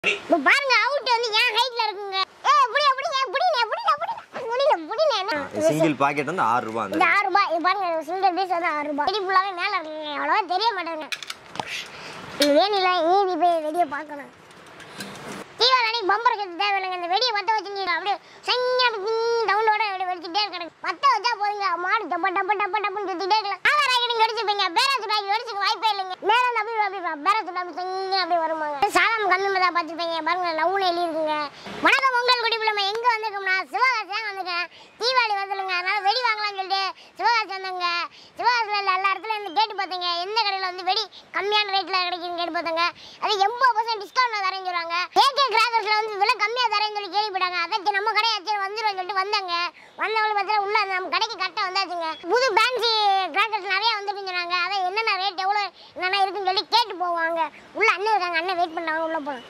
இப்போ பாருங்க அவுட் வந்து ஏன் ஹைட்ல இருக்குங்க ஏ புடி புடி புடிங்க புடிங்க புடிங்க முடியல புடிங்க என்ன சிங்கிள் பாக்கெட் வந்து ஆறு ரூபா இந்த அந்த ஆறு ரூபாய் இது பாருங்க சிங்கிள் பீஸ் வந்து ஆறு ரூபாய் வெடி ஃபுல்லாவே மேல இருக்குங்க அவ்வளவா தெரிய மாட்டேங்குங்க இது வேணில ஈவி போய் வெடியை பார்க்கணும் தீபாவளி அன்னைக்கு பம்பர் கத்து தேவையில்லைங்க இந்த வெடியை பத்த வச்சுருந்தீங்க அப்படியே சையா டவுனோட அப்படியே வெடிச்சுட்டே இருக்கணும் பத்த வச்சா போதுங்க மாடு டப்ப டப்ப டப்ப டப்புன்னு சுத்திட்டே இருக்கலாம் ஆலா ராக்கெட் வெடிச்சிருப்பீங்க பேராத்து ராக்கெட் வெடிச்சுக்க வாய்ப்பே இல்லைங்க மேல இருந்து அப்படியே அப்படியே பேராத்து அப்படி சையா அப்படியே வருமாங்க சாதாரண கம்மி தான் பார்த்துருப்பீங்க பாருங்க லவ்னு எழுதி இருக்குங்க வணக்கம் உங்கள் குடிப்புலமா எங்க வந்திருக்கோம்னா சிவகாசி தான் வந்திருக்கேன் தீபாவளி வந்துருங்க அதனால வெடி வாங்கலாம்னு சொல்லிட்டு சிவகாசி வந்தாங்க சிவகாசியில் எல்லா இடத்துல இருந்து கேட்டு பார்த்தீங்க எந்த கடையில் வந்து வெடி கம்மியான ரேட்டில் கிடைக்குன்னு கேட்டு பார்த்தங்க அது எண்பது பர்சன்ட் டிஸ்கவுண்ட்டில் தரேன்னு சொல்கிறாங்க ஏகே கிராக்கர்ஸில் வந்து விலை கம்மியாக தரேன்னு சொல்லி கேள்விப்பட்டாங்க அதாச்சும் நம்ம கடையாச்சு வந்துடும் சொல்லிட்டு வந்தாங்க வந்தவங்க பார்த்தா உள்ள நம்ம கடைக்கு கரெக்டாக வந்தாச்சுங்க புது பேன்சி கிராக்கர்ஸ் நிறைய வந்துருக்குன்னு சொன்னாங்க அதான் என்னென்ன ரேட் எவ்வளோ என்னென்ன இருக்குன்னு சொல்லி கேட்டு போவாங்க உள்ள அண்ணன் இருக்காங்க அண்ணன் வெயிட் பண்ணுறாங்க உள்ள போகணும்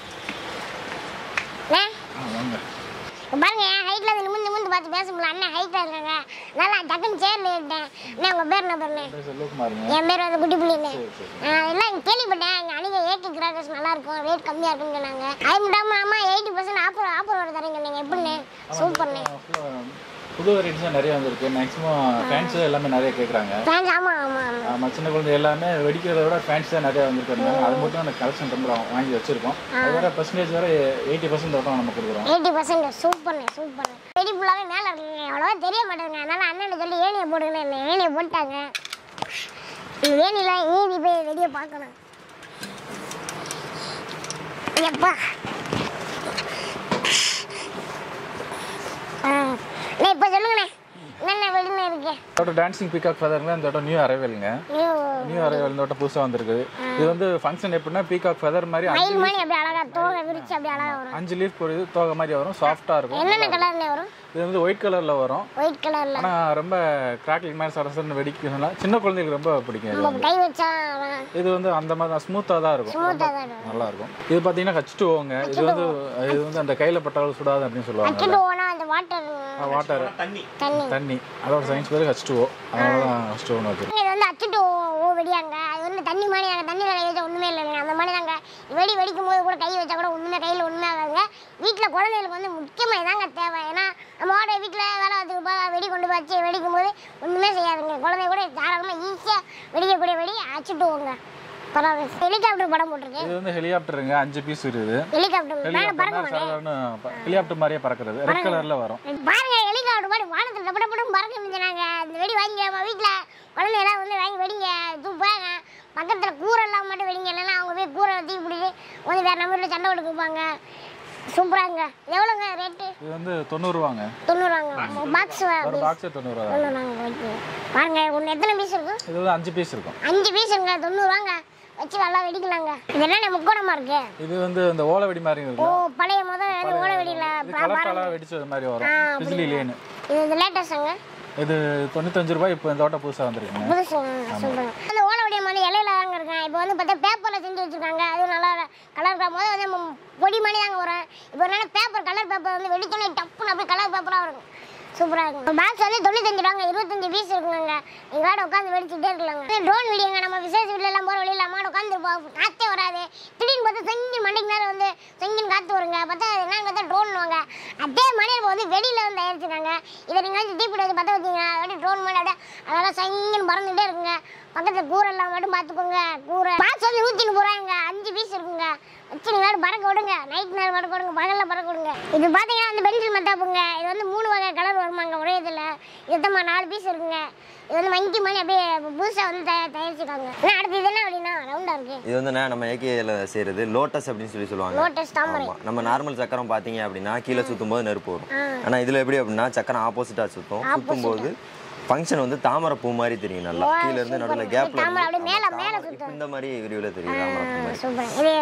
இப்ப பாருங்க ஹைட்ல இருந்து நிமிந்து நிமிந்து பார்த்து பேச முடியல அண்ணன் ஹைட்ல இருக்காங்க நல்லா டக்குன்னு சேர்ல ஏறிட்டேன் அண்ணா உங்க பேர் என்ன பேருண்ணே செல்வகுமாருங்க என் பேர் வந்து குட்டி புள்ளிண்ணே எல்லாம் இங்க கேள்விப்பட்டேன் இங்க அணிக ஏடி கிராக்கர்ஸ் நல்லா இருக்கும் ரேட் கம்மியா இருக்குன்னு சொன்னாங்க அது மட்டும் ஆமா எயிட்டி பர்சன்ட் ஆஃபர் ஆஃபர் வர தரேன்னு சொன்னீங்க எப்படிண்ணே சூப்பர்ண்ணே புது வெரைட்டிஸ் நிறைய வந்திருக்கு மேக்ஸிமம் ஃபேன்ஸ் எல்லாமே நிறைய கேட்குறாங்க ஃபேன்ஸ் ஆமா ஆமா ஆமா ஆமா சின்ன குழந்தை எல்லாமே வெடிக்கிறத விட ஃபேன்ஸ் தான் நிறைய வந்திருக்கிறதுனால அது மட்டும் அந்த கலெக்ஷன் ரொம்ப வாங்கி வச்சிருக்கோம் அது வேற பர்சன்டேஜ் வேற எயிட்டி பர்சன்ட் வரைக்கும் நம்ம கொடுக்குறோம் எயிட்டி பர்சன்ட் சூப்பர்ண்ணே சூப்பர்ண்ணே வெடி ஃபுல்லாகவே மேலே இருக்குங்க அவ்வளோவா தெரிய மாட்டேங்குங்க அதனால அண்ணன் சொல்லி ஏனியை போடுங்கண்ணே ஏனியை போட்டாங்க இந்த ஏனியில் ஏவி போய் வெடியை பார்க்கணும் எப்பா ஆ அண்ணே இப்போ சொல்லுங்கண்ணே என்னென்ன வெடின்னு இருக்கு இதோட டான்சிங் பிகாக் ஃபெதர்ல இந்த வட்டம் நியூ அரைவலுங்க ஐயோ நியூ அரைவல் இந்த வட்டம் புதுசாக வந்திருக்குது இது வந்து ஃபங்க்ஷன் எப்படின்னா பீகாக் ஃபெதர் மாதிரி அஞ்சு மயில் மணி அப்படி அழகா தோகை விரிச்சு அப்படி அழகா வரும் அஞ்சு லீஃப் பொறுது தோகை மாதிரி வரும் சாஃப்டாக இருக்கும் என்னென்ன கலர்ண்ணே வரும் இது வந்து ஒயிட் கலரில் வரும் ஒயிட் கலர்ல ஆனால் ரொம்ப கிராக்லிங் மாதிரி சரசரன்னு வெடிக்கணும்னா சின்ன குழந்தைங்களுக்கு ரொம்ப பிடிக்கும் இது நம்ம கை வச்சா அழகா இது வந்து அந்த மாதிரி தான் ஸ்மூத்தாக தான் இருக்கும் ஸ்மூத்தாக தான் இருக்கும் நல்லா இருக்கும் இது பார்த்தீங்கன்னா ஹச் டூங்க இது வந்து இது வந்து அந்த கையில் பட்டாலும் சுடாது அப்படின்னு சொல்லுவாங்க அச்சுட்டு போனா அந்த வாட்டர் வாட்டர் தண்ணி தண்ணி அதோட சயின்ஸ் பேர் ஹச் டூஓ அதனால தான் ஹச் டூன்னு வச்சிருக்கோம் இது வந்து அச்சுட்டு ஓ வெடியாங்க அது வந்து தண்ணி மாதிரி நாங்கள் தண்ணி கை வச்சா ஒன்றுமே இல்லைங்க அந்த மாதிரி தாங்க வெடி வெடிக்கும் போது கூட கை வச்சா கூட ஒன்றுமே கையில் ஒன்றுமே ஆகாதுங்க வீட்டில் குழந்தைகளுக்கு வந்து முக்கியமாக இதாங்க தேவை ஏன்னா நம்மளோட வீட்டில் வேலை பார்த்துக்கு போய் வெடி கொண்டு போய் வச்சு வெடிக்கும் போது ஒன்றுமே செய்யாதுங்க குழந்தை கூட தாராளமாக ஈஸியாக வெடிக்கக்கூடிய வெடி அச்சுட்டுவோங்க பரவாயில்ல ஹெலிகாப்டர் படம் போட்டிருக்கு இது வந்து ஹெலிகாப்டருங்க அஞ்சு பீஸ் இருக்குது ஹெலிகாப்டர் மேலே பறக்க ஹெலிகாப்டர் சாதாரண ஹெலிகாப்டர் மாதிரியே பறக்கிறது ரெட் கலர்ல வரும் பாருங்க ஹெலிகாப்டர் மாதிரி வானத்தில் டப்ப டப்படும் பறக்க இருந்துச்சுனாங்க இந்த வெடி வாங்கி நம்ம வீட்டில் குழந்தை எல்லாம் வந்து வாங்கி வெடிங்க தூப்பாங்க பக்கத்தில் கூரை எல்லாம் மட்டும் வெடிங்க இல்லைன்னா அவங்க போய் கூரை தூக்கி பிடிச்சி வந்து வேறு நம்ம வீட்டில் சண்டை போட்டு கொடுப்பாங்க சூப்பராங்க எவ்வளோங்க ரேட்டு இது வந்து தொண்ணூறுவாங்க தொண்ணூறுவாங்க பாக்ஸ் ஒரு பாக்ஸே தொண்ணூறுவா தொண்ணூறுவாங்க பாருங்க ஒன்று எத்தனை பீஸ் இருக்கும் இது வந்து அஞ்சு பீஸ் இருக்கும் அஞ்சு பீஸுங்க தொண்ணூறுவாங்க வச்சு நல்லா வெடிக்கலாங்க இது என்ன முக்கோணமாக இருக்கு இது வந்து இந்த ஓலை வெடி மாதிரி ஓ இருக்கும் பழைய முதல் ஓட வெடியில் இது கலர் கலர் வெடிச்சது மாதிரி வரும் பிஜிலி லேனு இது இது லேட்டஸ்ட்டுங்க இது தொண்ணூத்தஞ்சு ரூபாய் இப்போ இந்த வட்டம் புதுசாக வந்திருக்குங்க புதுசு சொல்றேன் அந்த ஓலவடியம் வந்து இலையில தாங்க இருக்கேன் இப்போ வந்து பார்த்தா பேப்பரில் செஞ்சு வச்சிருக்காங்க அது நல்லா கலர் இருக்கும் போது வந்து நம்ம பொடி மாதிரி தாங்க வரும் இப்போ என்னன்னா பேப்பர் கலர் பேப்பர் வந்து வெடிச்சோன்னே டப்புன்னு அப்படியே கலர் பேப்பராக இருக்கும் சூப்பராக இருக்கும் பாக்ஸ் வந்து தொண்ணூத்தஞ்சு ரூபாங்க இருபத்தஞ்சு பீஸ் இருக்குங்க எங்களாட உட்காந்து வெடிச்சுட்டே இருக்கலாங்க ட்ரோன் வீடியோங்க நம்ம விசேஷ வீட்டில் எல்லாம் போகிற வழியில் அம்மாட உட்காந்துருப்போம் காற்றே வராது திடீர்னு பார்த்தா செங்கின் மண்டைக்கு மேலே வந்து செங்கின் காற்று வருங்க பார்த்தா அது என்னன்னு பார்த்தா ட்ரோன் வாங்க அதே மாதிரி இப்போ வந்து வெளியில் வந்து தயாரிச்சிருக்காங்க இதை நீங்கள் வந்து தீப்பிடி வச்சு பற்ற வச்சிங்க அப்படியே ட்ரோன் மாதிரி அப்படியே அழகாக செங்கின்னு பறந்துகிட்டே இருக்குங்க பக்கத்தில் கூரை எல்லாம் மட்டும் பார்த்துக்கோங்க கூரை பாக்ஸ் வந்து நூற்றி முப்பது ரூபாய்ங்க அஞ்சு பீஸ் இருக்குங்க வச்சு நீங்கள் பறக்க விடுங்க நைட் நேரம் பறக்க விடுங்க பகலில் பறக்க விடுங்க இது பார்த்தீங்கன்னா அந்த பென்சில் மத்தாப்புங்க இது வந்து மூணு வகை கலர் வருமாங்க ஒரே இதில் இதுமா நாலு பீஸ் இருக்குங்க இது வந்து மங்கி மணி அப்படியே புதுசாக வந்து தயா தயாரிச்சிருக்காங்க ஏன்னா அடுத்து இது என்ன அப்படின்னா ரவுண்டாக இருக்கு இது வந்து என்ன நம்ம ஏகேல செய்யறது லோட்டஸ் அப்படின்னு சொல்லி சொல்லுவாங்க லோட்டஸ் தாமரை ஆமா நம்ம நார்மல் சக்கரம் பாத்தீங்க அப்படின்னா கீழே சுத்தும் போது நெருப்பு வரும் ஆனா இதுல எப்படி அப்படின்னா சக்கரம் ஆப்போசிட்டா சுத்தும் சுத்தும் போது ஃபங்க்ஷன் வந்து தாமரை பூ மாதிரி தெரியும் நல்லா கீழ இருந்து நடுவுல கேப்ல தாமரை அப்படியே மேல மேல இப்போ இந்த மாதிரி விரிவுல தெரியும் தாமரை பூ மாதிரி சூப்பர் இது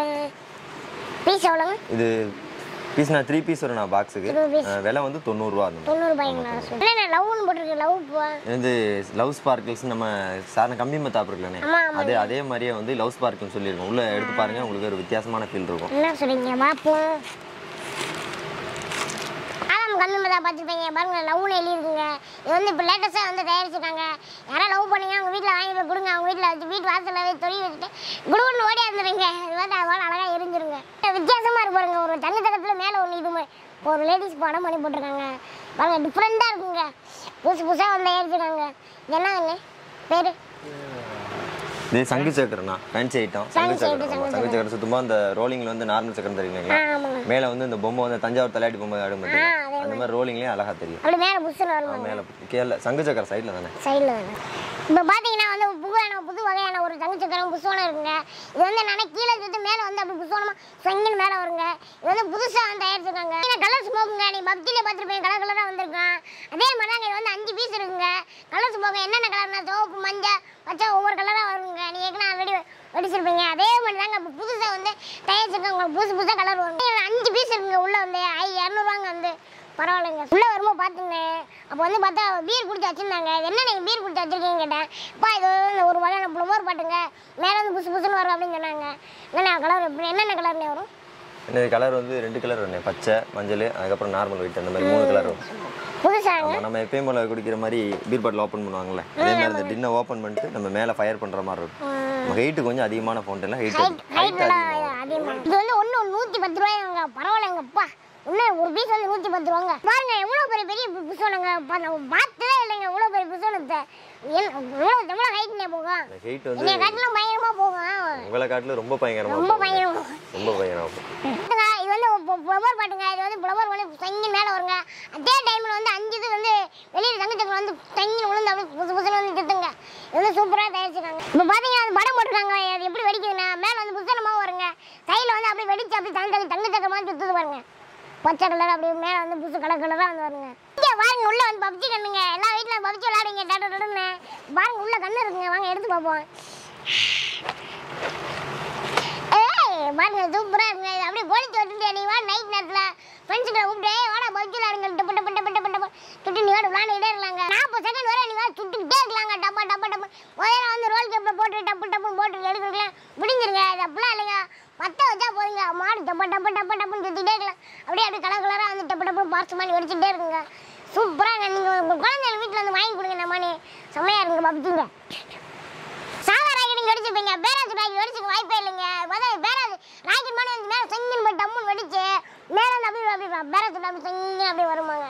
பீஸ் எவ்வளோங்க இது பீஸ் நான் த்ரீ பீஸ் வரும் நான் பாக்ஸுக்கு Three piece. விலை வந்து தொண்ணூறுரூவா அந்த மாதிரி. தொண்ணூறு ரூபாய்ங்களா என்ன லவ்னு போட்டிருக்கு லவ் பூவா இது வந்து லவ் ஸ்பார்க்கிள்ஸ் நம்ம சாதாரண கம்பி மத்தாப்பு இருக்குல்லண்ணே ஆமா, ஆமா. அதே அதே மாதிரியே வந்து லவ் ஸ்பார்க்கிள்னு சொல்லியிருக்கோம் உள்ள எடுத்து பாருங்க உங்களுக்கு ஒரு வித்தியாசமான ஃபீல் இருக்கும் என்ன சொல்றீங்க பார்ப்போம் ஆதாம் கம்மி தான் பார்த்துருப்பீங்க பாருங்க லவ்னு எழுதிருக்குங்க இது வந்து இப்போ லேட்டஸ்ட்டாக வந்து தயாரிச்சிருக்காங்க யாராவது லவ் பண்ணீங்க அவங்க வீட்டில் வாங்கி போய் கொடுங்க அவங்க வீட்டில் வச்சு வீட்டு வாசலில் வச்சு தொழில் வச்சுட்டு குடுகுடுன்னு ஓடி வந்துடுங்க இது வந்து அவ்வளோ அழகாக எரிஞ்சிருங்க வித்தியாசமாக இருக்கு பாருங்க ஒரு தங்க தகத்தில் மேலே ஒன்று இது மாதிரி ஒரு லேடிஸ் படம் பண்ணி போட்டிருக்காங்க பாருங்க டிஃப்ரெண்ட்டாக இருக்குங்க புதுசு புதுசாக வந்து தயாரிச்சிருக்காங்க இது என்னங்க பேர் இது சங்கு சக்கரம்ண்ணா ஃபேன்சி ஐட்டம் சங்கு சக்கரம் ஆமா, சங்கு சக்கரம் சுத்தமாக அந்த ரோலிங்கில் வந்து நார்மல் சக்கரம் தெரியுங்களா ஆமாங்க மேலே வந்து இந்த பொம்மை வந்து தஞ்சாவூர் தலையாட்டி பொம்மை ஆடும் பார்த்தீங்களா அந்த மாதிரி ரோலிங்லேயே அழகா தெரியும் அப்படி மேலே புதுசுன்னு வருமா மேலே கீழே சங்கு சக்கரம் சைடில் தானே சைடில் வேணும் இப்போ பார்த்தீங்கன்னா வந்து புதுவான புது வகையான ஒரு தங்கச்சக்கரம் புஷ்வானம் இருக்குங்க இது வந்து என்னன்னா கீழே சுத்து மேலே வந்து அப்படி புஷ்வானமாக சொங்கின்னு மேலே வருங்க இது வந்து புதுசாக வந்து தயாரிச்சிருக்காங்க கலர் ஸ்மோக்குங்க நீ பக்தியில் பார்த்துருப்பீங்க கலர் கலராக வந்திருக்கான் அதே மாதிரி தாங்க இது வந்து அஞ்சு பீஸ் இருக்குங்க கலர் ஸ்மோக்கு என்னென்ன கலர்னா சிவப்பு மஞ்சள் பச்சை ஒவ்வொரு கலராக வருங்க நீ ஏற்கனவே ஆல்ரெடி வெடிச்சிருப்பீங்க அதே மாதிரி தாங்க இப்போ புதுசாக வந்து தயாரிச்சிருக்காங்க உங்களுக்கு புதுசு புதுசாக கலர் வரும் இதுல அஞ்சு பீஸ் இருக்குங்க உள்ளே வந்து ஐ இரநூறுவாங்க வந்து பரவாயில்லைங்க உள்ள வரும்போது பார்த்துருந்தேன் அப்போ வந்து பார்த்தா பீர் குடிச்சு வச்சிருந்தாங்க இது என்ன நீங்கள் பீர் குடிச்சு வச்சிருக்கீங்கன்னு கேட்டேன் அப்பா இது வந்து ஒரு வகையான புலவர் பாட்டுங்க மேலே வந்து புசு புசுன்னு வரும் அப்படின்னு சொன்னாங்க என்னென்ன கலர் எப்படி என்னென்ன கலர்னே வரும் இந்த கலர் வந்து ரெண்டு கலர் வரும் பச்சை மஞ்சள் அதுக்கப்புறம் நார்மல் ஒயிட் அந்த மாதிரி மூணு கலர் வரும் புதுசாங்க ஆமா, நம்ம எப்பயும் போல குடிக்கிற மாதிரி பீர் பாட்டில் ஓப்பன் பண்ணுவாங்கல்ல அதே மாதிரி இந்த டின்னை ஓப்பன் பண்ணிட்டு நம்ம மேலே ஃபயர் பண்ணுற மாதிரி இருக்கும் நம்ம ஹெயிட்டு கொஞ்சம் அதிகமான ஃபவுண்டன் ஹெயிட் ஹைட் ஹைட் நல்லா அதிகமாக அதிகமாக இது வந்து ஒன்று நூற்றி பத்து ரூபாய்ங்க பரவாயில்லைங்கப்பா இன்னும் ஒரு பீஸ் வந்து நூற்றி பத்து ரூபாங்க பாருங்க எவ்வளோ பெரிய பெரிய புசுவனங்க பார்த்ததே இல்லைங்க இவ்வளோ பெரிய புசுவனத்தை எவ்வளோ எவ்வளோ ஹைட்னே போகும் ஹெயிட் வந்து என்னை காட்டிலாம் பயங்கரமாக போகும் உங்களை காட்டில் ரொம்ப பயங்கரமாக ரொம்ப இருக்கும். பயங்கரமாக ரொம்ப பயங்கரமாக பாட்டுங்க, இது வந்து புலவர் பாட்டுங்க இது வந்து புலவர் வந்து தங்கி மேலே வருங்க அதே டைமில் வந்து அஞ்சு இது வந்து வெளியில் தங்கச்சக்கரம் வந்து தங்கி விழுந்து அப்படியே புதுசு புதுசுன்னு வந்து திட்டுங்க இது வந்து சூப்பராக தயாரிச்சிருக்காங்க இப்போ பார்த்தீங்கன்னா அது படம் போட்டிருக்காங்க அது எப்படி வெடிக்குதுன்னா மேலே வந்து புத்தனமாக வருங்க சைடில் வந்து அப்படியே வெடிச்சு அப்படியே தங்க தங்க தங்க சக்கரமாக சுற்றுது பாருங்க பச்சை கலர் அப்படியே மேலே வந்து புதுசு கலர் கலராக வந்து வருங்க இங்கே பாருங்க உள்ள வந்து பப்ஜி கண்ணுங்க எல்லா வீட்டில் பப்ஜி விளையாடுங்க டட்டு டட்டுன்னு பாருங்க உள்ள கண்ணு இருக்குங்க வாங்க எடுத்து பார்ப்போம் ஏய் பாருங்க சூப்பரா இருக்குங்க இது அப்படியே கோலிச்சு வச்சுட்டு நீ வா நைட் நேரத்துல ஃப்ரெண்ட்ஸுங்களை கூப்பிட்டு "ஏய், வாடா பப்ஜி விளாடுங்க டப்பு டப்பு டப்பு டப்பு டப்பு சுட்டு நீ வாட விளாண்டுக்கிட்டே இருக்கலாங்க நாற்பது செகண்ட் வரை நீ வாட சுட்டுக்கிட்டே இருக்கலாங்க டப்பா டப்பா டப்பு முதல்ல வந்து ரோல் கேப்பில் போட்டு டப்பு டப்பு போட்டு எடுக்கலாம் முடிஞ்சிருங்க இது அப்படிலாம் இல்லைங்க பத்த வச்சா போதுங்க மாடு டப்பா டப்பா டப்பா டப்புன்னு சுற்றிட்டே இருக்கலாம் அப்படியே அப்படியே கலர் கலராக வந்து டப்பு டப்பு பார்த்து மாதிரி வெடிச்சுட்டே இருக்குங்க சூப்பராக நீங்கள் உங்கள் குழந்தைங்க வீட்டில் வந்து வாங்கி கொடுங்க இந்த மாதிரி செம்மையாக இருக்குங்க பப்ஜிங்க சாதா ராக்கெட் வெடிச்சிருப்பீங்க பேராஜ் ராக்கெட் வெடிச்சுக்க வாய்ப்பே இல்லைங்க முதல்ல பேராஜ் ராக்கெட் மாதிரி வந்து மேலே செங்கின்னு போய் டம்முன்னு வெடிச்சு மேலே வந்து அப்படியே அப்படியே பேராஜ் அப்படி செங்கின்னு அப்படியே வருமாங்க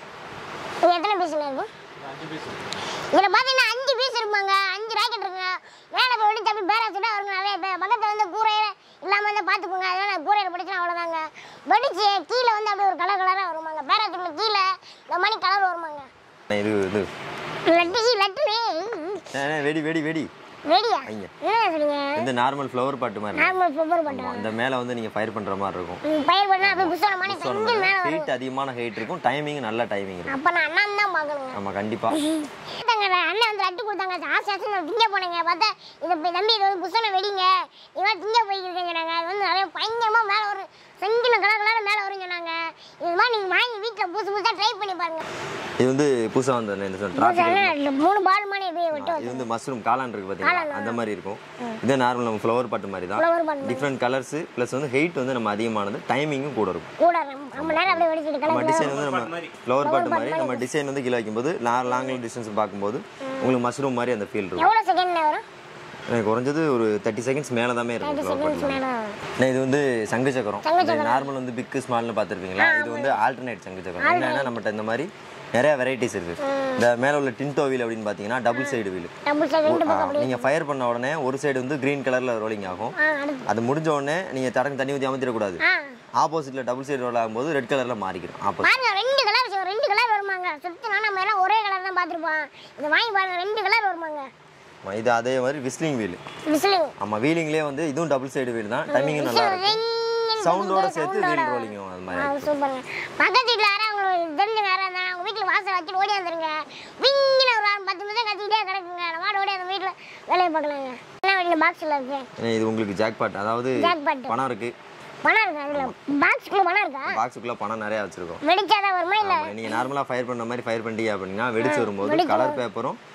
இது எத்தனை பீஸுங்க இருக்கும் அஞ்சு பீஸ் இதில் பார்த்தீங்கன்னா அஞ்சு பீஸ் இருப்பாங்க அஞ்சு ராக்கெட் இருக்குங்க மேலே போய் வெடிச்சு அப்படி பேராஜ் வருங்க நிறைய பேர் பக்கத்தில் வந்து கூரையில இல்லாமல் வந்து பார்த்துக்கோங்க அதனால கூரையில் பிடிச்சா அவ்வளோதாங்க வெடிச்சு கீழே வந்து அப்படியே ஒரு கலர் கலராக வருமாங்க பேராஜுக்குள்ள கீழே இந்த மணி கலர் வருமாங்க இது இது லட்டு லட்டுனே ஏ, ஏ, வெடி வெடி வெடி ரெடியா ஐயா. என்ன சொல்றீங்க இந்த நார்மல் ஃப்ளவர் பாட்டு மாதிரி இருக்கும். நார்மல் ப்ரிப்பேர் பண்ணுறோம் ஆமா, இந்த மேலே வந்து நீங்கள் ஃபயர் பண்ணுற மாதிரி இருக்கும் பயிர் பண்ணா அப்படியே புஷ்வான மாதிரி செஞ்சு மேலே வரும் ஹெயிட் அதிகமான ஹெயிட் இருக்கும் டைமிங் நல்ல டைமிங் இருக்கும் அப்போ நான் அண்ணன் தான் பார்க்கணுங்க ஆமாம் கண்டிப்பாக கேட்டாங்க அண்ணன் வந்து லட்டு கொடுத்தாங்க ஆசை ஆசை நான் திங்க போனேங்க பார்த்தா இதை போய் தம்பி இது வந்து புஷ்வான வெடிங்க இவன் திங்க போய்க்கிறீங்க நாங்கள் அது வந்து நிறைய பயங்கரமாக மேலே வரும் செங்கின கலர் கலர் மேலே வரும்னு சொன்னாங்க இது மாதிரி நீங்கள் வாங்கி வீட்டில் புதுசு புதுசாக ட்ரை பண்ணி பாருங்க இது வந்து புதுசாக வந்த இந்த டிராஃபிக் புதுசா மூணு பால் மாதிரி அப்படியே விட்டு இது வந்து மஷ்ரூம் காளான் இருக்கு பார்த்தீங்களா அந்த மாதிரி இருக்கும் இது நார்மல் நம்ம ஃப்ளவர் பாட்டு மாதிரி தான் ஃப்ளவர் பண்ண டிஃப்ரெண்ட் கலர்ஸ் ப்ளஸ் வந்து ஹெயிட் வந்து நம்ம அதிகமானது டைமிங்கும் கூட இருக்கும் கூட ரொம்ப நேரம் அப்படியே வெடிச்சிட்டு நம்ம கலர் டிசைன் வந்து நம்ம ஃப்ளவர் பாட்டு மாதிரி நம்ம டிசைன் வந்து கீழே வைக்கும்போது நான் லாங் டிஸ்டன்ஸ் பார்க்கும்போது உங்களுக்கு மஷ்ரூம் மாதிரி அந்த ஃபீல் இருக்கும் எவ்வளோ செகண்ட் வரும் எனக்கு குறைஞ்சது ஒரு தேர்ட்டி செகண்ட்ஸ் மேலே தான் இருக்கும் ஃப்ளவர் பாட்டு செகண்ட்ஸ் மேலே வரும் நான் இது வந்து சங்கு சக்கரம் நார்மல் வந்து பிக் ஸ்மால்னு பார்த்துருப்பீங்களா இது வந்து ஆல்டர்னேட் சங்கு சக்கரம் என்னன்னா நம்மகிட்ட இந்த மாதிரி நிறைய வெரைட்டிஸ் இருக்கு இந்த மேலே உள்ள டின்டோ வீல் அப்படின்னு பார்த்தீங்கன்னா double side wheel double side ரெண்டு பக்கம் அப்படியே நீங்கள் ஃபயர் பண்ண உடனே ஒரு சைடு வந்து க்ரீன் கலரில் ரோலிங் ஆகும் ஆ அடுத்து அது முடிஞ்ச உடனே நீங்கள் தடக்கு தண்ணி ஊற்றி அமர்த்திடக்கூடாது ஆ ஆப்போசிட்டில் டபுள் சைடு ரோல் ஆகும்போது ரெட் கலரில் மாறிக்கிறோம் ஆப்போசிட் பாருங்க ரெண்டு கலர் வச்சு ரெண்டு கலர் வருமாங்க சுத்தினா நம்ம எல்லாம் ஒரே கலர் தான் பார்த்துருப்போம் இது வாங்கி பாருங்க ரெண்டு கலர் வருமாங்க இது அதே மாதிரி விஸ்லிங் வீல் விசிலிங் ஆமாம் வீலிங்லேயே வந்து இதுவும் டபுள் சைடு வீல் தான் டைமிங்கும் நல்லா இருக்கும் சவுண்டோட சேர்த்து வீல் ரோலிங்கும் அது மாதிரி சூப்பருங்க பக்கத்து வீட்டில் யாரும் அவங்களுக்கு தெரிஞ்ச யாராக இருந்தாலும் அவங்க வீட்டில் வாசல் வச்சுட்டு ஓடி வந்துருங்க விங்கின ஒரு ஆறு பத்து நிமிஷம் கத்திக்கிட்டே கிடக்குங்க நம்ம மாடு ஓடி அந்த வீட்டில் வேலையை பார்க்கலாங்க என்ன வீட்டில் பாக்ஸில் இருக்கு ஏன்னா இது உங்களுக்கு ஜாக்பாட் அதாவது ஜாக்பாட் பணம் இருக்கு பணம் இருக்கா அதில் பாக்ஸுக்குள்ள பணம் இருக்கா பாக்ஸுக்குள்ள பணம் நிறைய வச்சிருக்கோம் வெடிச்சாதான் வருமா இல்லை ஆமா நீங்க நார்மலா ஃபயர் பண்ண மாதிரி ஃபயர் பண்ணிட்டீங்க அப்படின்னா வெடிச்சு வரும்போது கலர் பேப்பரும்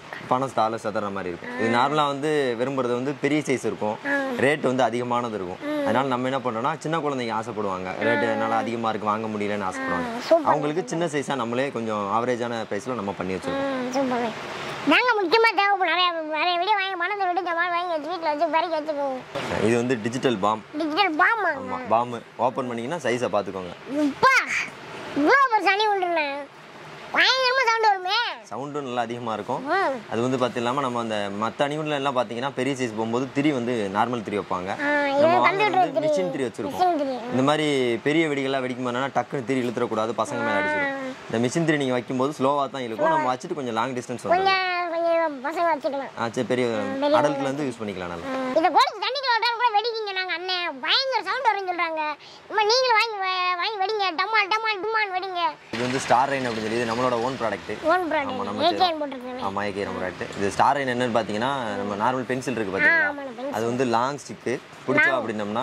பணம் தாள சதுற மாதிரி இருக்கும் இது நார்மலாக வந்து விரும்புறது வந்து பெரிய சைஸ் இருக்கும் ரேட் வந்து அதிகமானது இருக்கும் அதனால நம்ம என்ன பண்றோம்னா சின்ன குழந்தைங்க ஆசைப்படுவாங்க ரேட் என்னால் அதிகமாக இருக்கு வாங்க முடியலன்னு ஆசைப்படுவாங்க சூப்பர் அவங்களுக்கு சின்ன சைஸாக நம்மளே கொஞ்சம் ஆவரேஜான ப்ரைஸில் நம்ம பண்ணி வச்சிருக்கோம் சூப்பர் நாங்கள் முக்கியமாக தேவைப்படும் நிறைய நிறைய வீடியோ வாங்கி மனதை விட்டு ஜமால் வாங்கி வச்சு வீட்டில் வச்சு பறிக்க வச்சுக்குவோம் இது வந்து டிஜிட்டல் பாம் டிஜிட்டல் பாமா ஆமாம் பாம் ஓப்பன் பண்ணிங்கன்னா சைஸை பார்த்துக்கோங்க இப்பா இவ்வளோ ஒரு சனி விட்டுருந்தேன் பயங்கரமாக சவுண்ட் வருமே சவுண்டும் நல்லா அதிகமாக இருக்கும் ம். அது வந்து பார்த்து இல்லாமல் நம்ம அந்த மற்ற அணிவுல எல்லாம் பார்த்தீங்கன்னா பெரிய சைஸ் போகும்போது திரி வந்து நார்மல் திரி வைப்பாங்க ஆ, இது நம்ம computer வாங்குறது திரி. மிஷின் திரி வச்சிருக்கோம் மிஷின் திரி. இந்த மாதிரி பெரிய வெடிகள்லாம் வெடிக்கும் போதுனா டக்குன்னு திரி இழுத்துறக்கூடாது பசங்க மேலே அடிச்சிடும் இந்த மிஷின் திரி நீங்கள் வைக்கும்போது ஸ்லோவாக தான் இழுக்கும் நம்ம வச்சுட்டு கொஞ்சம் லாங் டிஸ்டன்ஸ் வரும் கொஞ்சம் கொஞ்சம் பசங்க வச்சுக்கலாம் ஆ சரி பெரிய அடல்ட்ல இருந்து யூஸ் பண்ணிக்கலாம் நல்லா இதை கொடுத்து தண்ணிக்குள்ள விட்டாலும் கூட வெடிக்கிங்க நாங்கள் அண்ணன் பயங்கர சவுண்ட் வரும்னு சொல்கிறாங்க அம்மா நீங்களும் வாங்கி வ- வாங்கி வெடிங்க டமால் டமால் டுமான் வெடிங்க இது வந்து ஸ்டார் ரைன் அப்படின்னு சொல்லி இது நம்மளோட ஓன் ப்ராடக்ட் ஓன் ஆமா, ப்ராடக்ட் நம்ம ஏகேன் போட்டிருக்கேன் ஆமாம் ஏகே நம்ம ப்ராடக்ட் இது ஸ்டார் ரைன் என்னன்னு பார்த்தீங்கன்னா நம்ம நார்மல் பென்சில் இருக்கு பார்த்தீங்களா ஆமாம் பென்சில் அது வந்து லாங் ஸ்டிக்கு பிடிச்சோம் அப்படின்னம்னா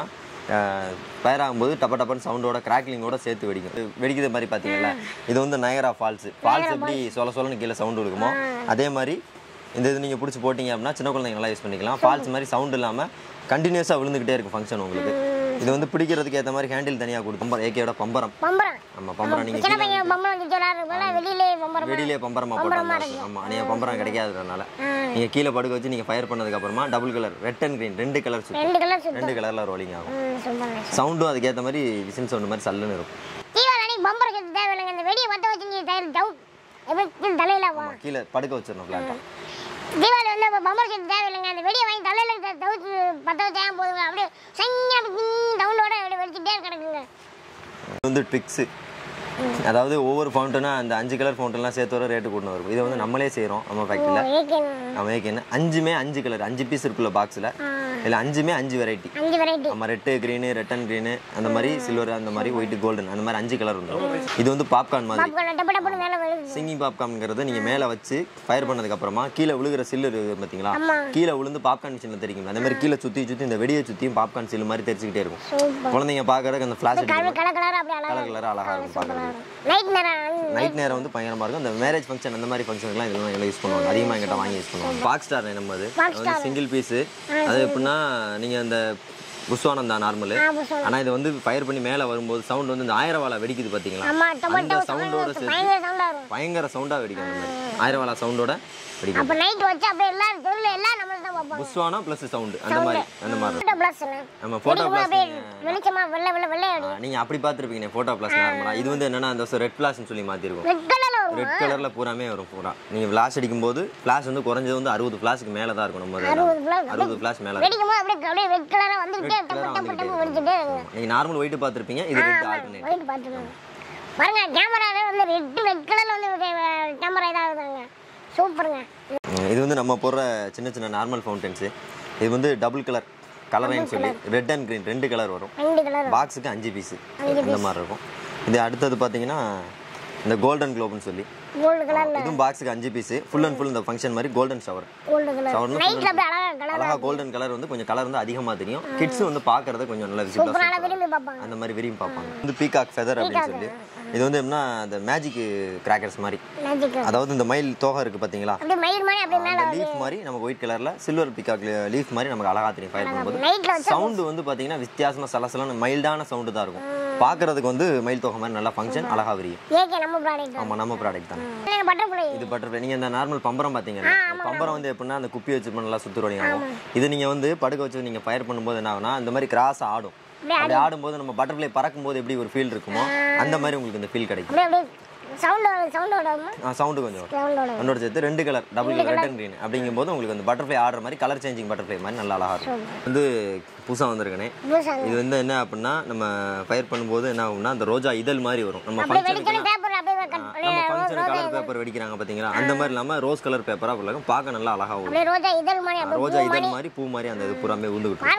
ஃபயர் ஆகும்போது டப்ப டப்பன்னு சவுண்டோட கிராக்லிங்கோட சேர்த்து வெடிக்கும் இது வெடிக்கிற மாதிரி பார்த்தீங்கல்ல இது வந்து நயரா ஃபால்ஸ் ஃபால்ஸ் எப்படி சொல சொலன்னு கீழே சவுண்ட் கொடுக்குமோ அதே மாதிரி இந்த இது நீங்கள் பிடிச்சி போட்டிங்க அப்படின்னா சின்ன குழந்தைங்க நல்லா யூஸ் பண்ணிக்கலாம் ஃபால்ஸ் மாதிரி சவுண்ட் இல்லாமல் கண்டினியூஸாக விழுந்துக்கிட்டே இருக்கும் ஃபங்க்ஷன் உங்களுக்கு இது வந்து பிடிக்கிறதுக்கு ஏற்ற மாதிரி ஹேண்டில் தனியாக கொடுக்கும் பம்பரம் ஏகேயோட பம்பரம் பம்பரம் ஆமாம் பம்பரம் நீங்கள் சின்ன பையன் பம்பரம் வந்து விளாடுறது போல வெளியிலே பம்பரம் வெடியிலே பம்பரமா போட்டாங்க ஆமா நீங்க பம்பரம் கிடைக்காததுனால நீங்க கீழே படுக்க வச்சு நீங்க ஃபயர் பண்ணதுக்கு அப்புறமா double colour red and green ரெண்டு கலர் சுத்தும் ரெண்டு கலர் சுத்தம் ரெண்டு கலர்ல ரோலிங் ஆகும் ம் சூப்பர் சவுண்டும் அதுக்கேற்ற மாதிரி விசில் சவுண்ட் மாதிரி சல்லுன்னு இருக்கும் தீபாவளி அன்னைக்கு பம்பர் கட்டு தேவையில்லைங்க இந்த வெடியை பற்ற வச்சு நீ தயிர் டவுட் எப்படி தலையில வா ஆமா, கீழே படுக்க வச்சிடணும் ஃபிளாட்டா தீபாவளி வந்து இப்போ பம்பர் கட்டு தேவையில்லைங்க அந்த வெடியை வாங்கி தலையில தவிர்த்து பற்ற வச்சா போதுங்க அப்படியே சையா டவுனோட அப்படியே வெடிச்சுட்டே கிடக்குங்க இது வந்து ட்ரிக்ஸு அதாவது ஒவ்வொரு ஃபவுண்டனா அந்த அஞ்சு கலர் ஃபவுண்டன்லாம் சேர்த்து வர ரேட்டு கூடணும் இருக்கும் இது வந்து நம்மளே செய்கிறோம் நம்ம ஃபேக்ட்ரியில் ஏகேன் நம்ம ஏகேன்னு அஞ்சுமே அஞ்சு கலர் அஞ்சு பீஸ் இருக்குல்ல பாக்ஸில் இதில் அஞ்சுமே அஞ்சு வெரைட்டி அஞ்சு வெரைட்டி நம்ம red green red and green அந்த மாதிரி சில்வர் அந்த மாதிரி ஒயிட் கோல்டன் அந்த மாதிரி அஞ்சு கலர் வந்துடும் இது வந்து பாப்கார்ன் மாதிரி பாப்கார்ன் டப்பு டப்புன்னு மேலே விழுது சிங்கிங் பாப்கார்ன்ங்கிறத நீங்க மேல வச்சு ஃபயர் பண்ணதுக்கு அப்புறமா கீழே விழுகிற சில்லு இருக்கு பாத்தீங்களா ஆமா. கீழே விழுந்து பாப்கார்ன் மிஷினில் தெரியும் அந்த மாதிரி கீழே சுத்தி சுத்தி இந்த வெடியை சுத்தியும் பாப்கார்ன் சில்லு மாதிரி தெரிச்சுக்கிட்டே இருக்கும் சூப்பர் குழந்தைங்க பாக்குறதுக்கு அந்த ஃபிளாஷ் கலர் அடிக்கும் கலர் கலர் அப்படியே அழகா கலர் கலர் அழகா இருக்கும் பாக்குறதுக்கு நைட் நேரம் நைட் நேரம் வந்து பயங்கரமா இருக்கும் இந்த மேரேஜ் ஃபங்க்ஷன் அந்த மாதிரி ஃபங்க்ஷனுக்குலாம் இதெல்லாம் எல்லாம் யூஸ் பண்ணுவாங்க அதிகமா எங்கிட்ட வாங்கி யூஸ் பண்ணுவாங்க பாக் ஸ்டார் நம்ம அது அது வந்து சிங்கிள் பீஸ் அது எப்படின்னா நீங்க அந்த புஷ்வானம் தான் நார்மல் ஆ புஷம் ஆனா இது வந்து ஃபயர் பண்ணி மேல வரும்போது சவுண்ட் வந்து இந்த ஆயிரம் வாழை வெடிக்குது பாத்தீங்களா ஆமா டொமேட்டோ அந்த சவுண்டோட சேர்த்து பயங்கர சவுண்டா வரும் பயங்கர சவுண்டா வெடிக்கும் அந்த மாதிரி ஆயிரம் வாழை சவுண்டோட வெடிக்கும் அப்ப நைட் வச்சு அப்படியே எல்லாரும் தெருவில் எல்லாம் நம்மள தான் பார்ப்பாங்க புஷ்வானா ப்ளஸ் சவுண்டு அந்த மாதிரி அந்த மாதிரி இருக்கும். ஃபோட்டோ பிளஸ் நம்ம ஃபோட்டோ வெடிக்கும் பிளாஸ் அப்படியே வெளிச்சமா வெள்ளை வெள்ளை வெள்ளை அடி நீங்க அப்படி பார்த்துருப்பீங்க ஃபோட்டோ பிளாஸ் நார்மலா இது வந்து என்னன்னா அந்த ரெட் பிளாஸ்னு சொல்லி மாத்திருக்கும் ரெட் கலர்ல வரும் ரெட் கலர்ல பூராமே வரும் பூரா நீங்க ஃபிளாஷ் அடிக்கும் போது ஃபிளாஷ் வந்து குறைஞ்சது வந்து அறுபது ஃபிளாஷ்க்கு மேல தான் இருக்கும் நம்ம அறுபது இதுல. பிளாஸ் அறுபது ஃபிளாஷ் மேல இருக்கும் வெடிக்கும் போது அப்படியே அப்படியே ரெட் கலரா வந்துகிட்டே டப்பு colour ஆ டப்பு வந்துகிட்டே டப்பு வெடிச்சுட்டே இருக்கும் ஆமா. நீங்க நார்மல் ஒயிட் பார்த்துருப்பீங்க இது ரெட் ஆல்டர்னேட் வெயிட் பார்த்துக்கோங்க பாருங்க கேமராவே வந்து ரெட் ரெட் கலர்ல வந்து கேமரா இதாகுதாங்க சூப்பருங்க இது வந்து நம்ம போடுற சின்ன சின்ன நார்மல் ஃபவுண்டன்ஸ் இது வந்து டபுள் கலர் கலரைன்னு சொல்லி ரெட் அண்ட் green ரெண்டு கலர் வரும் ரெண்டு கலர் பாக்ஸுக்கு அஞ்சு பீஸ் இந்த மாதிரி இருக்கும் இது அடுத்தது பார்த்தீங்கன்னா இந்த கோல்டன் குளோப்னு சொல்லி கோல்டு கலர்ல இதுவும் பாக்ஸுக்கு அஞ்சு பீஸ் ஃபுல் அண்ட் ஃபுல் இந்த ஃபங்க்ஷன் மாதிரி கோல்டன் ஷவர் கோல்டு கலர் ஷவர்னு நைட்ல அப்படியே அழகா கலர் அழகா கோல்டன் கலர் வந்து கொஞ்சம் கலர் வந்து அதிகமா தெரியும் கிட்ஸ் வந்து பார்க்கறது கொஞ்சம் நல்லா சூப்பரான விசிபிளா விரும்பி பார்ப்பாங்க அந்த மாதிரி விரும்பி பார்ப்பாங்க வந்து பீகாக் ஃபெதர் அப்படின்னு சொல்லி இது வந்து எப்படின்னா அந்த மேஜிக் கிராக்கர்ஸ் மாதிரி மேஜிக் அதாவது இந்த மயில் தோகை இருக்கு பாத்தீங்களா அப்படியே மயில் மாதிரி அப்படியே மேல அந்த லீஃப் மாதிரி நமக்கு ஒயிட் கலர்ல சில்வர் பீகாக் லீஃப் மாதிரி நமக்கு அழகா தெரியும் ஃபயர் பண்ணும்போது நைட்ல வச்சு சவுண்ட் வந்து பாத்தீங்கன்னா வித்தியாசமா சலசலன்னு மைல்டான சவுண்டு தான் இருக்கும் பார்க்கறதுக்கு வந்து மயில் தோகை மாதிரி நல்லா ஃபங்க்ஷன் அழகா விரியும் ஏகே நம்ம ப்ராடக்ட் ஆமா நம்ம ப்ராடக்ட் தான் பட்டர்ஃப்ளை இது பட்டர்ஃப்ளை நீங்க இந்த நார்மல் பம்பரம் பாத்தீங்கன்னா பம்பரம் வந்து எப்படின்னா அந்த குப்பி வச்சு நல்லா சுத்துறோம் ஆகும் இது நீங்க வந்து படுக்க வச்சு நீங்க ஃபயர் பண்ணும்போது என்ன ஆகும்னா இந்த மாதிரி கிராஸ் ஆடும் அப்படி ஆடும்போது நம்ம பட்டர்ஃப்ளை பறக்கும் போது எப்படி ஒரு ஃபீல் இருக்குமோ அந்த மாதிரி உங்களுக்கு இந்த ஃபீல் கிடைக்கும் அப்படியே அப்படியே சவுண்டோட சவுண்டோட சவுண்டு கொஞ்சம் வரும் சவுண்டோட அதோட சேர்த்து ரெண்டு colour double red and green அப்படிங்கும்போது உங்களுக்கு அந்த பட்டர்ஃப்ளை ஆடுற மாதிரி கலர் சேஞ்சிங் பட்டர்ஃப்ளை மாதிரி நல்லா அழகா இருக்கும் வந்து புதுசாக வந்திருக்கனே பூசாங்க இது வந்து என்ன அப்படின்னா நம்ம ஃபயர் பண்ணும்போது என்ன ஆகும்னா அந்த ரோஜா இதழ் மாதிரி வரும் நம்ம அப்படியே ஃபங்க்ஷனுக்கு வெடிக்கணும் பேப்பர் அப்படியே கட் நம்ம ஃபங்க்ஷன் கலர் பேப்பர் வெடிக்கிறாங்க பாத்தீங்களா அந்த மாதிரி இல்லாம ரோஸ் கலர் பேப்பரா இருக்கும் பார்க்க நல்லா அழகா வரும் அப்படியே ரோஜா இதழ் மாதிரி அப்படியே ரோஜா இதழ் மாதிரி பூ மாதிரி அந்த இது பூராமே உந்து விட்டுரும் பாருங்க வெடிச்ச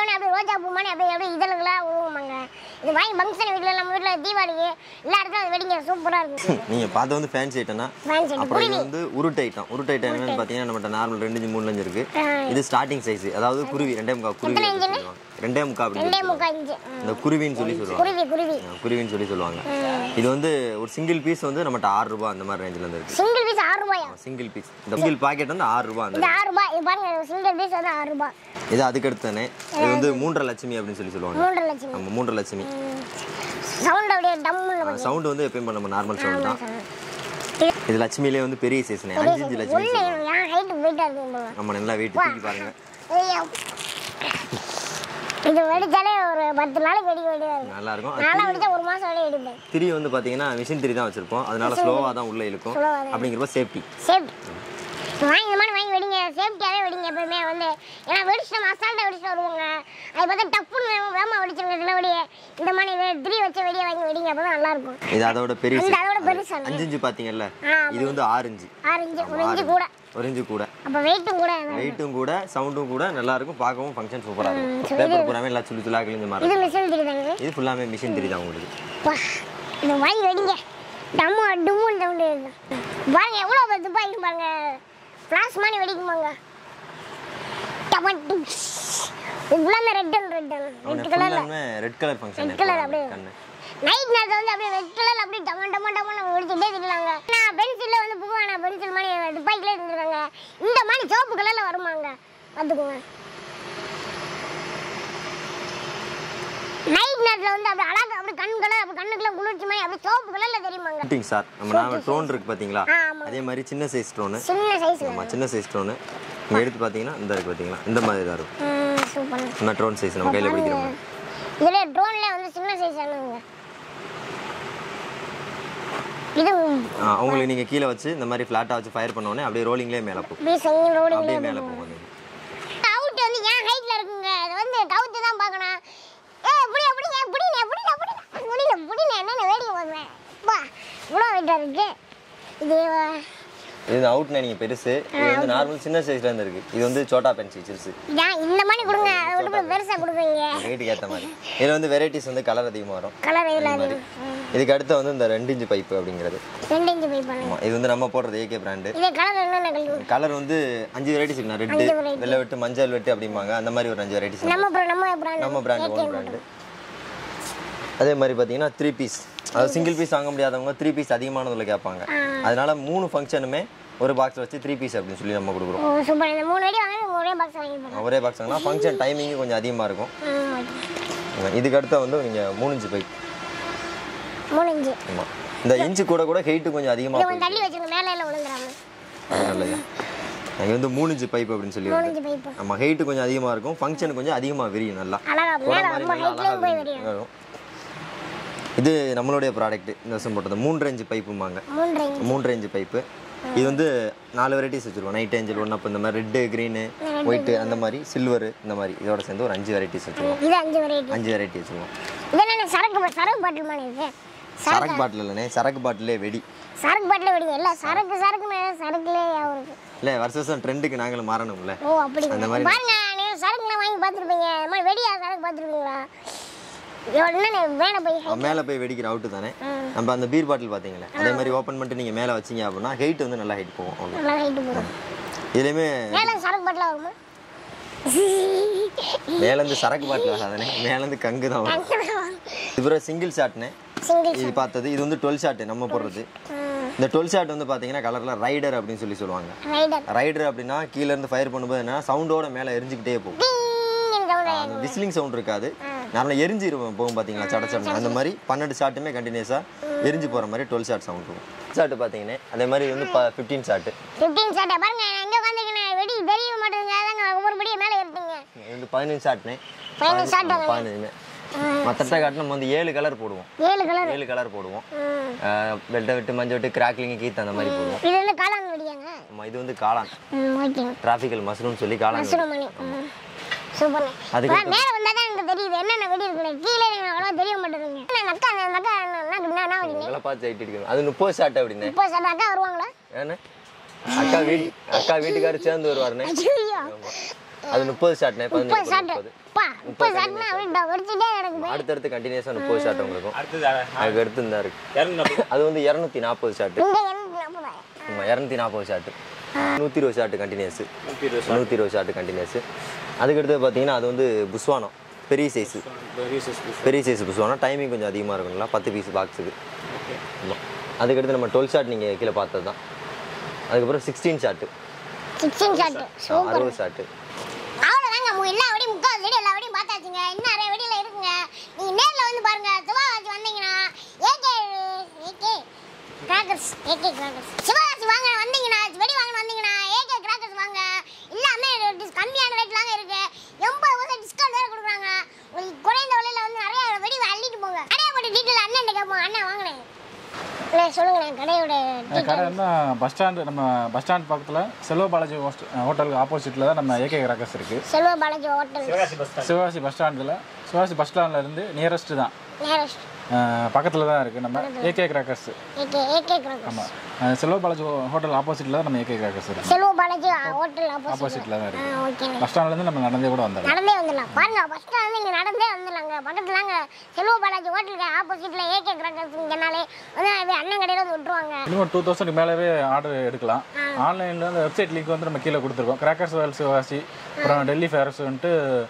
உடனே அப்படியே ரோஜா பூ மாதிரி அப்படியே அப்படியே இதழ்களாக உருவமாங்க இது வாங்கி ஃபங்க்ஷன் வீட்டில் நம்ம வீட்டில் தீபாவளிக்கு எல்லா இடத்துல அது வெடிங்க சூப்பராக இருக்கும் நீங்க பார்த்து வந்து ஃபேன்சி ஐட்டம்னா ஃபேன்சி ஐட்டம். அப்புறம் இது வந்து உருட்டு ஐட்டம் உருட்டு ஐட்டம் என்னன்னு பார்த்தீங்கன்னா நம்மகிட்ட நார்மல் ரெண்டு இன்ச்சு மூணு இன்ச்சு இருக்கு இது ஸ்டார்டிங் சைஸ் அதாவது குருவி ரெண்டே முக்கா குருவி எத்தனை அப்படின்னு இன்ச்சுன்னு? சொல்லுவாங்க ரெண்டே முக்கா அப்படின்னு ரெண்டே சொல்லி முக்கால் இன்ச்சு சொல்லுவாங்க. இந்த குருவின்னு சொல்லி சொல்லுவாங்க குருவி குருவி ஆ, குருவின்னு சொல்லி சொல்லுவாங்க இது வந்து ஒரு சிங்கிள் பீஸ் வந்து நம்மகிட்ட ஆறு ரூபாய் அந்த மாதிரி ரேஞ்சில் இருந்து இருக்கு சிங்கிள் பீஸ் ஆறு ரூபாயா சிங்கிள் பீஸ் இந்த சிங்கிள் பாக்கெட் வந்து ஆறு ரூபாய் அந்த இந்த ஆறு ரூபாய் இது பாருங்க சிங்கிள் பீஸ் வந்து ஆறு ரூபாய் இது அதுக்கடுத்து தானே இது வந்து மூன்றரை லட்சுமி அப்படின்னு சொல்லி சொல்லுவாங்க மூன்றரை லட்சம் நம்ம மூன்றரை லட்சுமி சவுண்ட் அப்படியே டம்முன்னு சவுண்ட் வந்து எப்பயும் நம்ம நார்மல் சவுண்ட் தான் இது லட்சுமியிலே வந்து பெரிய சைஸ்னே அஞ்சு அஞ்சு லட்சுமி உள்ள சொல்லுவாங்க என் ஹைட்டு போயிட்டா இருக்கும் போல. நம்ம நல்லா வெயிட் தூக்கி பாருங்க ஐயோ. இது வெடிச்சாலே ஒரு பத்து நாளைக்கு வெடிக்க வேண்டியதா இருக்கும் நல்லா இருக்கும் நான்லாம் வெடிச்சா ஒரு மாசம் வரையும் வெடிப்பேன் திரி வந்து பாத்தீங்கன்னா மிஷின் திரி தான் வச்சிருப்போம் அதனால ஸ்லோவா தான் உள்ள இழுக்கும் Slow-ஆ தான். அப்படிங்கிறப்ப சேஃப்டி சேஃப்டி வாங்கி இந்த மாதிரி வாங்கி வெடிங்க சேஃப்டியாகவே வெடிங்க எப்பவுமே வந்து ஏன்னா வெடிச்சு நம்ம அசால்ட்டாக வெடிச்சு வருவாங்க அது பார்த்தா டப்புன்னு வேகமா- வேகமா வெடிச்சிருங்க சில வெடியை இந்த மாதிரி வெ- திரி வச்ச வெடியை வாங்கி வெடிங்க அப்போ நல்லா இருக்கும் இது அதோட பெரிய அந்த size. அதோட பெருசா அஞ்சு இன்ச்சு பாத்தீங்கல்ல ஆ, இது வந்து ஆறு இன்ச்சு ஆறு இன்ச்சு ஒரு இன்ச்சு கூட ஒரு இன்ச்சு கூட அப்போ வெயிட்டும் கூட வெயிட்டும் கூட சவுண்டும் கூட நல்லா இருக்கும் பார்க்கவும் ஃபங்க்ஷன் சூப்பரா ம், இருக்கும் சரி. பேப்பர் பூராமே எல்லாம் சுள்ளி சுள்ளா கிழிஞ்ச மாதிரி இது இருக்கும். மிஷின் திரி தாங்க இது ஃபுல்லாமே மிஷின் திரி தான் உங்களுக்கு வா இது வாங்கி வெடிங்க டம்மு டும்முன்னு சவுண்டு பாருங்க எவ்வளோ துப்பாக்கி பாருங்க ஃப்ளாஷ் மாதிரி வெடிக்குமாங்க டமட்டு ஃபுல்லாமே ரெட் அண்ட் ரெட் ரெட் கலரில் ஃபுல்லாமே red colour function Red colour அப்படியே. கண்ணு நைட் நேரத்தில் வந்து அப்படியே ரெட் கலரில் அப்படியே டம டம டமன்னு வெடிச்சுட்டே திரிலாங்க நான் பென்சிலில் வந்து புகுவானா பென்சில் மாதிரி துப்பாக்கிலே இருந்திருக்காங்க இந்த மாதிரி சிவப்பு கலரில் வருமாங்க பார்த்துக்கோங்க நைட் நேரத்தில் வந்து அப்படியே அழகா அப்படியே கண் கலர் அப்படி கண்ணுக்குலாம் குளிர்ச்சி மாதிரி அப்படியே சிவப்பு கலரில் தெரியுமாங்க ஷூட்டிங் ஸ்டார் நம்ம நாம ட்ரோன் இருக்கு பாத்தீங்களா ஆ, ஆமா. அதே மாதிரி சின்ன சைஸ் ட்ரோனு சின்ன சைஸில் ஆமா சின்ன சைஸ் ட்ரோனு நீங்க எடுத்து பாத்தீங்கன்னா இந்த இருக்கு பாத்தீங்களா இந்த மாதிரி தான் இருக்கும் சூப்பர் இந்த ட்ரோன் சைஸ் நம்ம கையில பிடிக்கிற மாதிரி இதில் ட்ரோன்ல வந்து சின்ன சைஸ் ஆனுங்க இது ஆ, உங்களுக்கு நீங்க கீழே வச்சு இந்த மாதிரி ஃபிளாட்டா வச்சு ஃபயர் பண்ண உடனே அப்படியே ரோலிங்லேயே மேலே போகும் அப்படியே செங்கல் ரோடு அப்படியே மேலே போகும் அது. அவுட் வந்து ஏன் ஹைட்ல இருக்குங்க அது வந்து கவுத்து தான் பார்க்கணும் ஏ எப்படி எப்படிங்க எப்படிங்க எப்படிங்க எப்படிங்க முடியல முடியல என்னென்ன வேடிக்கை பார்க்குறேன் பா இவ்வளோ வெயிட்டாக இருக்கு இது இது அவுட்னா நீங்க பெருசு இது வந்து நார்மல் சின்ன சைஸ்ல இருந்து இருக்கு இது வந்து சோட்டா பென்சி சிறுசு ஏன் இந்த மாதிரி கொடுங்க அதை விட்டு போய் பெருசாக கொடுக்குறீங்க வெயிட்டுக்கு ஏற்ற மாதிரி இதுல வந்து வெரைட்டிஸ் வந்து கலர் அதிகமாக வரும் கலர் இதில் இந்த மாதிரி இதுக்கு அடுத்து வந்து இந்த ரெண்டு இன்ச்சு பைப்பு அப்படிங்கிறது ரெண்டு இன்ச்சு பை பண்ணுங்க ஆமா இது வந்து நம்ம போடுறது ஏகே பிராண்டு இதே கலர் என்னென்ன கலர் கலர் வந்து அஞ்சு வெரைட்டிஸ் இருக்குண்ணா ரெட்டு அஞ்சு variety. வெள்ளை வெட்டு மஞ்சள் வெட்டு அப்படிம்பாங்க அந்த மாதிரி ஒரு அஞ்சு வெரைட்டிஸ் நம்ம அப்புறம் நம்ம பிராண்ட் நம்ம பிராண்ட் ஓன் பிராண்டு அதே மாதிரி பார்த்தீங்கன்னா த்ரீ பீஸ் அது சிங்கிள் பீஸ் வாங்க முடியாதவங்க த்ரீ பீஸ் அதிகமானதுல கேட்பாங்க அதனால மூணு ஃபங்க்ஷனுமே ஒரு பாக்ஸ் வச்சு த்ரீ பீஸ் அப்படின்னு சொல்லி நம்ம கொடுக்குறோம் ஓ சூப்பர் இந்த மூணு வெடி வாங்க ஒரே பாக்ஸ் வாங்கி போடுறோம் ஒரே பாக்ஸ் வாங்கினா ஃபங்க்ஷன் டைமிங் கொஞ்சம் அதிகமாக இருக்கும் ம், okay. இதுக்கு அடுத்த வந்து நீங்கள் மூணு இன்ச்சு பைப் மூணு இன்ச்சு ஆமாம் இந்த இன்ச்சு கூட கூட ஹெயிட்டு கொஞ்சம் இதை அதிகமாக கொஞ்சம் தள்ளி வச்சுருங்க மேலே எல்லாம் விழுந்துடாம நல்லது இது வந்து மூணு இன்ச்சு பைப் அப்படின்னு சொல்லி மூணு வருது இன்ச்சு பைப்பு நம்ம ஹெயிட்டு கொஞ்சம் அதிகமாக இருக்கும் ஃபங்க்ஷன் கொஞ்சம் அதிகமாக விரியும் நல்லா அழகா போற மேலே மாதிரி ரொம்ப நல்லா ஹைட்லேயும் போய் அழகா வரையும் வரும் இது நம்மளுடைய ப்ராடக்ட் இந்த வருஷம் போட்டது மூன்று இன்ச்சு பைப்புமாங்க மூன்றரை இன்ச்சு மூன்று இன்ச்சு பைப்பு இது வந்து நாலு வெரைட்டிஸ் வச்சுருவோம் நைட் ஏஞ்சல் ஒன்று அப்போ இந்த மாதிரி ரெட்டு க்ரீனு ஒயிட்டு அந்த மாதிரி சில்வரு இந்த மாதிரி இதோட சேர்ந்து ஒரு அஞ்சு வெரைட்டிஸ் வச்சுருவோம் இது அஞ்சு வெரைட்டி அஞ்சு வெரைட்டி வச்சுருவோம் இது என்ன சரக்கு பா- சரக்கு பாட்டில் மாதிரி இருக்கு சரக்கு பாட்டில் இல்லைண்ணே சரக்கு பாட்டிலே வெடி சரக்கு பாட்டில் வெடிங்க இல்லை சரக்கு சரக்குன்னு சரக்குலே ஞாபகம் இருக்கு இல்லை வருஷ வருஷம் ட்ரெண்டுக்கு நாங்களும் மாறணும்ல ஓ அப்படி அந்த மாதிரி பாருங்க நீங்க சரக்குலாம் வாங்கி பார்த்துருப்பீங்க இந்த மாதிரி வெடியா சரக்கு பார்த்துருப்பீங்களா என்ன வேணும் போய் மேலே போய் வெடிக்கிற அவுட்டு தானே நம்ம அந்த பீர் பாட்டில் பார்த்தீங்களே அதே மாதிரி ஓப்பன் பண்ணிட்டு நீங்கள் மேலே வச்சீங்க அப்படின்னா ஹெயிட் வந்து நல்லா ஹெயிட் போகும் அவ்வளோ நல்லா ஹைட்டு போகும் இதுலேயுமே மேலே சரக்கு பாட்டில் வருமா மேலேருந்து சரக்கு பாட்டில் வராதானே மேலேருந்து கங்கு தான் வரும் இது சிங்கிள் ஷாட்னே சிங்கிள் இது பார்த்தது இது வந்து டுவெல் ஷாட் நம்ம போடுறது இந்த டுவெல் ஷாட் வந்து பார்த்தீங்கன்னா கலரில் ரைடர் அப்படின்னு சொல்லி சொல்லுவாங்க ரைடர் ரைடர் அப்படின்னா கீழ இருந்து ஃபயர் பண்ணும்போது என்ன சவுண்டோட மேலே எரிஞ்சுக்கிட்டே போகும் அந்த விசிலிங் சவுண்ட் இருக்காது நார்மலாக எரிஞ்சிருவோம் போகும் பார்த்தீங்களா சட சடம் அந்த மாதிரி பன்னெண்டு ஷாட்டுமே கண்டினியூஸாக எரிஞ்சு போகிற மாதிரி டுவெல் ஷாட் சவுண்ட் இருக்கும் ஷாட்டு பார்த்தீங்கன்னா அதே மாதிரி இது வந்து ஃபிஃப்டீன் ஷாட்டு ஃபிஃப்டீன் ஷாட்டை பாருங்க நான் எங்கே உட்காந்துருக்கேன் வெடி தெரிய மாட்டேங்குது அதாங்க ஒவ்வொரு படியே மேலே ஏறிட்டீங்க இது வந்து பதினஞ்சு ஷாட்னே பதினஞ்சு shot தானே? பதினஞ்சுமே மற்ற காட்டு நம்ம வந்து ஏழு கலர் போடுவோம் ஏழு கலர் ஏழு கலர் போடுவோம் வெட்டை விட்டு மஞ்சள் விட்டு கிராக்லிங் கீத்து அந்த மாதிரி போடுவோம் இது வந்து காளான் வெடியாங்க ஆமா, இது வந்து காளான் ம் ஓகே டிராஃபிக்கல் மஷ்ரூம் சொல்லி காளான் மசூரம் மணி ம் சூப்பர் அதுக்கு மேலே வந்தால் தான் எனக்கு தெரியுது என்னென்ன வெடி இருக்குன்னு கீழே எனக்கு அவ்வளோ தெரிய மாட்டேங்குங்க என்ன அக்கா அந்த அக்கா என்ன என்ன என்ன வெடிங்க உங்களை பார்த்து சைட் அடிக்கணும் அது முப்பது ஷாட் அப்படின்னு இப்போ சார் அக்கா வருவாங்களா ஏன்னா அக்கா வீட்டு அக்கா வீட்டுக்காரர் சேர்ந்து வருவாருண்ணே ஐயோ அது முப்பது ஷாட்னே முப்பது பதினஞ்சு ஷாட் முப்பது பா முப்பது ஷாட்னா அப்படியே வெடிச்சுட்டே கிடக்குது அடுத்தடுத்து கண்டினியூஸாக முப்பது ஷாட் உங்களுக்கு அடுத்தது அதுக்கு அடுத்து தான் இருக்கு இரநூத்தி அது வந்து இரநூத்தி நாற்பது ஷாட்டு இங்க எண்ணூத்தி நாற்பதாயிரம் ஆமாம் இரநூத்தி நாற்பது ஷாட்டு நூற்றி இருபது ஷாட்டு கண்டினியூஸ் நூற்றி இருபது நூற்றி இருபது ஷாட்டு கண்டினியூஸ் அதுக்கடுத்து பார்த்தீங்கன்னா அது வந்து புஸ்வானம் பெரிய சைஸு ரீசஸ் பெரிய சைஸ் புஸ்வானம் டைமிங் கொஞ்சம் அதிகமாக இருக்குங்களா பத்து பீஸ் பாக்ஸுக்கு ஆமாம் அதுக்கடுத்து நம்ம டுவெல் ஷாட் நீங்கள் கீழே பார்த்தது தான் அதுக்கப்புறம் sixteen shot sixteen shot super அறுபது ஷாட்டு அவ்வளோதாங்க மு எல்லா வெடியும் முக்கால் வெடி எல்லா வெடியும் பார்த்தாச்சுங்க இன்னும் நிறைய வெடியில் இருக்குங்க நீங்கள் நேரில் வந்து பாருங்க சிவகாசி வந்தீங்கன்னா AK AK crackers AK crackers Sivakasi வாங்க வந்தீங்கன்னா வெடி வாங்க வந்தீங்கன்னா ஏகே கிராக்கர்ஸ் வாங்க எல்லாமே dis- கம்மியான ரேட்லாங்க இருக்கு எண்பது பர்சன்ட் டிஸ்கவுண்ட் வேறு கொடுக்குறாங்க உங்களுக்கு குறைந்த விலையில் வந்து நிறைய வெடி அள்ளிட்டு போங்க கடையை போட்டு டீட்டெயில் அண்ணன் கேட்போம் அண்ணன் வாங்கினேன் இல்லை சொல்லுங்களேன் கடையோட அந்த கடை வந்து பஸ் ஸ்டாண்டு நம்ம பஸ் ஸ்டாண்ட் பக்கத்தில் செல்வ பாலாஜி ஹோஸ்ட் ஹோட்டலுக்கு ஆப்போசிட்டில் தான் நம்ம ஏகே கிராக்கர்ஸ் இருக்குது Selva Balaji hotel Sivakasi bus stand Sivakasi bus ஸ்டாண்டில் சிவகாசி பஸ் ஸ்டாண்ட்ல இருந்து நியரஸ்ட் தான் நேரஸ்ட் பக்கத்தில் தான் இருக்குது நம்ம AK crackers AK AK crackers ஆமாம் செல்வ பாலாஜி ஹோட்டல் ஆப்போசிட்டில் தான் நம்ம ஏகே கிராக்கர்ஸ் இருக்குது செல்வ பாலாஜி ஹோட்டல் ஆப்போசிட் ஆப்போசிட்டில் தான் இருக்குது ஓகேங்க பஸ் ஸ்டாண்ட்லேருந்து நம்ம நடந்தே கூட வந்துடலாம் நடந்தே வந்துடலாம் பாருங்க பஸ் ஸ்டாண்ட் இங்கே நடந்தே வந்துடலாங்க பக்கத்துலங்க செல்வ பாலாஜி ஹோட்டலுக்கு ஆப்போசிட்டில் ஏகே கிராக்கர்ஸ்ங்கனாலே வந்து அப்படியே அண்ணன் கடையில் வந்து விட்டுருவாங்க இன்னும் டூ தௌசண்ட் மேலேவே ஆர்டர் எடுக்கலாம் ஆன்லைனில் அந்த வெப்சைட் லிங்க் வந்து நம்ம கீழே கொடுத்துருக்கோம் கிராக்கர்ஸ் வேல் சிவகாசி அப்புறம் டெல்லி ஃபேரஸ்ன்ட்டு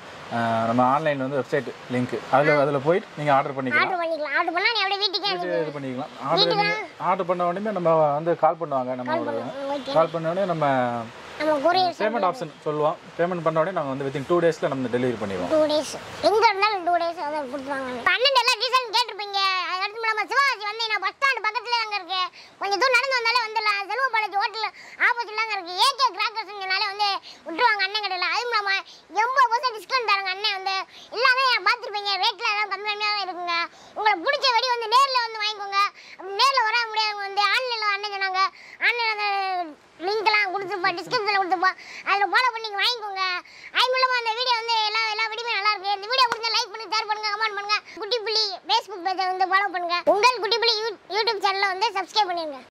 நம்ம ஆன்லைனில் வந்து வெப்சைட் லிங்க் அதில் அதில் போயிட்டு நீங்கள் ஆர்டர் பண்ணிக்கலாம் ஆர்டர் பண்ணிக்கலாம் ஆர்டர் பண்ணால் நீ அப்படியே வீட்டுக்கே அனுப்பி இது பண்ணிக்கலாம் ஆர்டர் ஆர்டர் பண்ண உடனே நம்ம வந்து கால் பண்ணுவாங்க நம்ம ஓகே கால் பண்ண உடனே நம்ம நம்ம கொரியர் பேமெண்ட் ஆப்ஷன் சொல்லுவோம் பேமெண்ட் பண்ண உடனே நாங்கள் வந்து வித்தின் டூ டேஸில் நம்ம டெலிவரி பண்ணிடுவோம் டூ டேஸ் எங்கே இருந்தாலும் டூ டேஸ் அதை கொடுத்துருவாங்க இப்ப அண்ணன் எல்லாம் டீசல் கேட்டிருப்பீங்க அது அடுத்து நம்ம சிவகாசி வந்து நான் பஸ் ஸ்டாண்ட் பக்கத்துல அங்கே இருக்கு கொஞ்சம் தூரம் நடந்து வந்தாலே வந்துடலாம் செல்வ பாலாஜி ஹோட்டல் ஆப்போசிட்ல அங்கே இருக்கு ஏகே கிராக்கர்ஸ்ங்கனாலே வந்து விட்டுருவாங்க அண்ணன் கடையில் அதுவும் இல்லாமல் எண்பது பர்சன்ட் டிஸ்கவுண்ட் தராங்க அண்ணன் வந்து எல்லாமே பார்த்துருப்பீங்க ரேட்டில் எல்லாம் கம்மி கம்மியாக தான் இருக்குங்க உங்களுக்கு பிடிச்ச வெடி வந்து நேரில் வந்து வாங்கிக்கோங்க அப்படி நேரில் வர முடியாதவங்க வந்து ஆன்லைனில் அண்ணன் சொன்னாங்க ஆன்லைனில் அந்த லிங்க்லாம் கொடுத்துருப்போம் டிஸ்கிரிப்ஷனில் கொடுத்துருப்போம் அதில் ஃபாலோ பண்ணி நீங்க வாங்கிக்கோங்க அது மூலமாக அந்த வீடியோ வந்து எல்லா எல்லா வீடியோமே நல்லா இருக்கு இந்த வீடியோ பிடிச்சா லைக் பண்ணி ஷேர் பண்ணுங்க கமெண்ட் பண்ணுங்க குட்டி புள்ளி ஃபேஸ்புக் பேஜை வந்து ஃபாலோ பண்ணுங்க உங்கள் குட்டி புள்ளி யூ யூடியூப் சேனலை வந்து சப்ஸ்கிரைப் பண்ணிருங்க